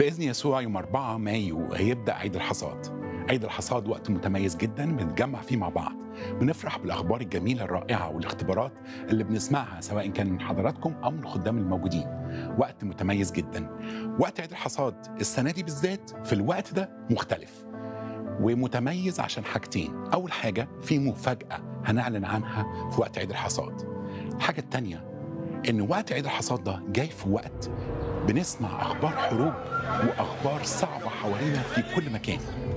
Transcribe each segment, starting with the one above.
بإذن يسوع يوم 4 مايو هيبدأ عيد الحصاد عيد الحصاد وقت متميز جدا بنتجمع فيه مع بعض بنفرح بالأخبار الجميلة الرائعة والاختبارات اللي بنسمعها سواء كان من حضراتكم أو من الخدام الموجودين وقت متميز جدا وقت عيد الحصاد السنة دي بالذات في الوقت ده مختلف ومتميز عشان حاجتين أول حاجة في مفاجأة هنعلن عنها في وقت عيد الحصاد الحاجة التانية إن وقت عيد الحصاد ده جاي في وقت بنسمع أخبار حروب وأخبار صعبة حوالينا في كل مكان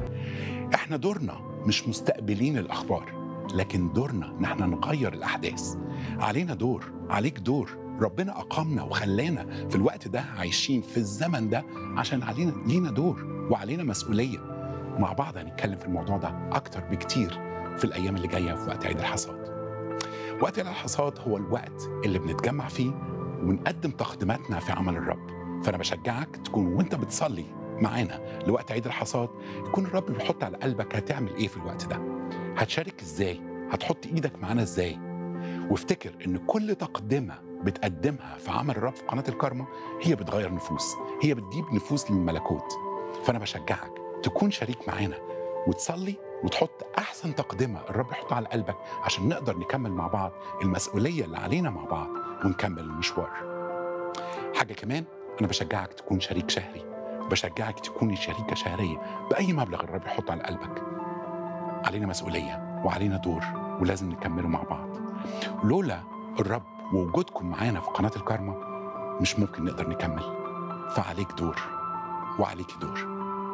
إحنا دورنا مش مستقبلين الأخبار لكن دورنا إن إحنا نغير الأحداث علينا دور عليك دور ربنا أقامنا وخلانا في الوقت ده عايشين في الزمن ده عشان علينا لينا دور وعلينا مسؤولية مع بعض هنتكلم في الموضوع ده أكتر بكتير في الأيام اللي جاية في وقت عيد الحصاد وقت عيد الحصاد هو الوقت اللي بنتجمع فيه ونقدم تقديماتنا في عمل الرب فأنا بشجعك تكون وانت بتصلي معانا لوقت عيد الحصاد يكون الرب بيحط على قلبك هتعمل ايه في الوقت ده هتشارك ازاي هتحط ايدك معانا ازاي وافتكر ان كل تقدمه بتقدمها في عمل الرب في قناه الكارما هي بتغير نفوس هي بتجيب نفوس للملكوت فانا بشجعك تكون شريك معانا وتصلي وتحط احسن تقدمه الرب يحطها على قلبك عشان نقدر نكمل مع بعض المسؤوليه اللي علينا مع بعض ونكمل المشوار حاجه كمان انا بشجعك تكون شريك شهري بشجعك تكوني شريكه شهريه باي مبلغ الرب يحطه على قلبك علينا مسؤوليه وعلينا دور ولازم نكمله مع بعض لولا الرب ووجودكم معانا في قناه الكارما مش ممكن نقدر نكمل فعليك دور وعليك دور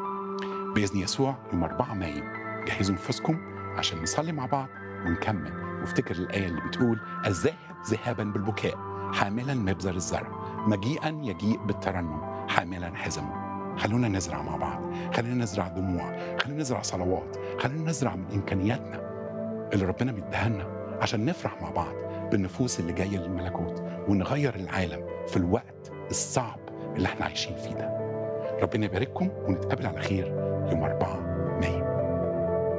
باذن يسوع يوم 4 مايو جهزوا نفوسكم عشان نصلي مع بعض ونكمل وافتكر الايه اللي بتقول الذاهب ذهابا بالبكاء حاملا مبزر الزرع مجيئا يجيء بالترنم حاملا حزمه خلونا نزرع مع بعض خلينا نزرع دموع خلينا نزرع صلوات خلينا نزرع من امكانياتنا اللي ربنا بيديها لنا عشان نفرح مع بعض بالنفوس اللي جايه للملكوت ونغير العالم في الوقت الصعب اللي احنا عايشين فيه ده ربنا يبارككم ونتقابل على خير يوم 4